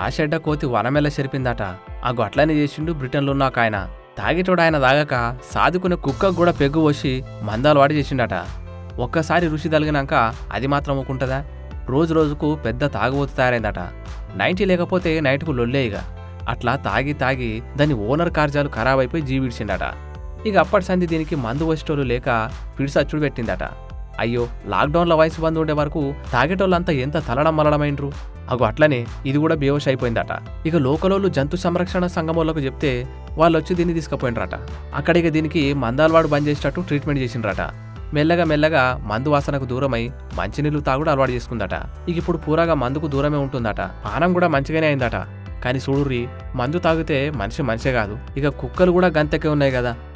రాషెడ్డ కోతి వనమెల్ల చెరిపిందట అగు అట్లనే చేసిండు బ్రిటన్లో ఉన్న ఒక ఆయన తాగేటోడు ఆయన తాగక సాదుకునే కుక్కకు కూడా పెగ్గు పోసి మందాలు వాడి చేసిండట ఒక్కసారి రుచి తలిగినాక అది మాత్రం ఒక్కుంటుందా రోజు రోజుకు పెద్ద తాగుబోతు తయారైందట నైంటీ లేకపోతే నైట్కు లొల్లే ఇక అట్లా తాగి తాగి దాని ఓనర్ కార్యాలు ఖరాబ్ అయిపోయి జీవిడిచిండట ఇక అప్పటి సంధి దీనికి మందు వచ్చేటోళ్ళు లేక పిడిసచ్చుడు పెట్టిందట అయ్యో లాక్డౌన్లో వయసు బంద్ ఉండే వరకు తాగేటోళ్ళంతా ఎంత తలడం మలడమైండ్రు అగు అట్లనే ఇది కూడా బేవష్ అయిపోయిందట ఇక లోకలోళ్ళు జంతు సంరక్షణ సంఘమోళ్ళకు చెప్తే వాళ్ళు వచ్చి దీన్ని తీసుకుపోయినరట అక్కడికి దీనికి మందాలవాడు బంద్ చేసేటట్టు ట్రీట్మెంట్ చేసిండ్రట మెల్లగా మెల్లగా మందు వాసనకు దూరమై మంచినీళ్ళు తాగుడు అలవాటు చేసుకుందట ఇక ఇప్పుడు పూరాగా మందుకు దూరమే ఉంటుందట పానం కూడా మంచిగానే అయిందట కానీ చూడుర్రి మందు తాగితే మనిషి మనిషే కాదు ఇక కుక్కలు కూడా గంతకే ఉన్నాయి కదా